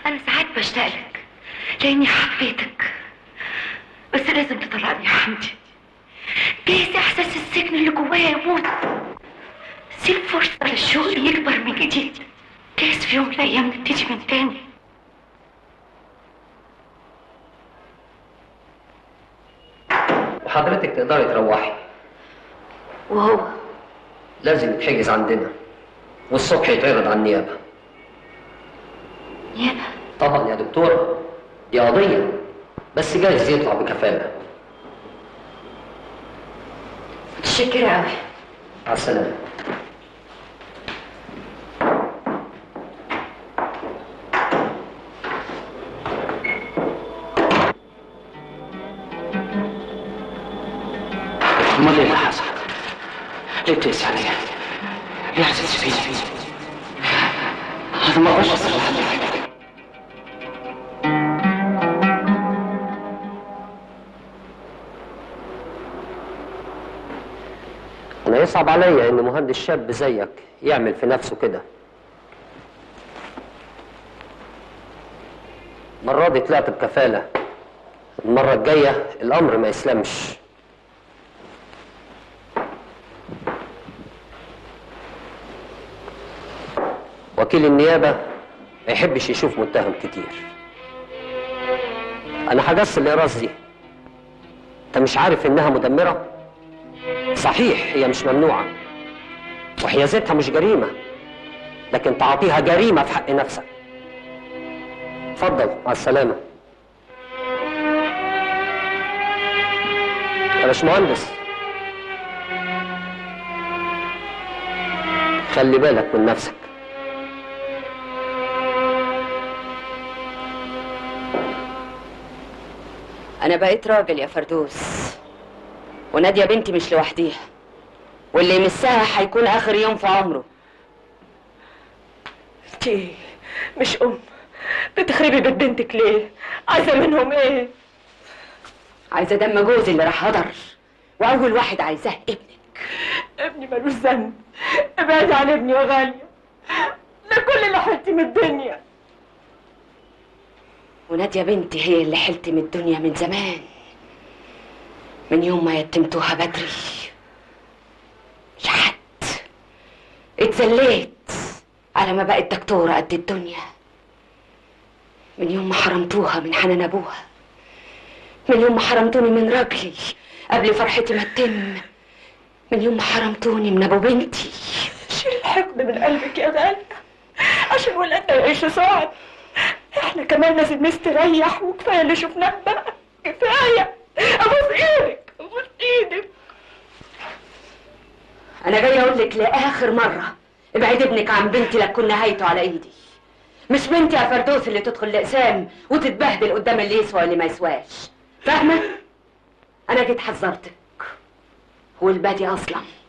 انا ساعات بشتاق لك لاني حبيتك بس لازم تطلعني يا حمدي جايز احساس السجن اللي جوايا يموت سيب فرصه للشوق يكبر من جديد جايز في يوم من الايام نبتدي من تاني وحضرتك تقدري تروحي وهو لازم يتحجز عندنا والصبح يتعرض على النيابه نيابه طبعا يا دكتوره دي قضيه بس جايز يطلع بكفاله متشكره قوي على السلامه امال ايه اللي حصل؟ ليه بتقسي عليا؟ ليه حسيت فيني؟ انا ما اقدرش اصرف حضرتك انا يصعب عليا ان مهندس شاب زيك يعمل في نفسه كده المرة دي طلعت بكفالة المرة الجاية الأمر ما يسلمش وكيل النيابة ما يحبش يشوف متهم كتير أنا حجزت الإيراث دي أنت مش عارف إنها مدمرة؟ صحيح هي مش ممنوعة وحيازتها مش جريمة لكن تعاطيها جريمة في حق نفسك اتفضل مع السلامة يا باشمهندس خلي بالك من نفسك أنا بقيت راجل يا فردوس ونادية بنتي مش لوحديها واللي يمسها هيكون آخر يوم في عمره انت ايه مش ام بتخربي بيت بنتك ليه عايزه منهم ايه عايزة دم جوزي اللي راح هدر وأول واحد عايزاه ابنك ابني ملوش ذنب ابعدي عن ابني يا غاليه ده كل اللي حلتي من الدنيا ونادية بنتي هي اللي حلت من الدنيا من زمان من يوم ما يتمتوها بدري شحت اتذليت على ما بقت دكتورة قد الدنيا من يوم ما حرمتوها من حنان أبوها من يوم ما حرمتوني من راجلي قبل فرحتي ما تتم من يوم ما حرمتوني من أبو بنتي شيل الحقد من قلبك يا غاليه عشان ولادنا يعيشوا سعد احنا كمان لازم نستريح وكفايه اللي شفناه بقى كفايه ابوس ايدك ابوس ايدك أنا جاي أقول لك لآخر مرة ابعد ابنك عن بنتي لتكون نهايته على إيدي مش بنتي يا فردوس اللي تدخل لأقسام وتتبهدل قدام اللي يسوى واللي ما يسواش فاهمة؟ أنا جيت حذرتك والبادي أصلا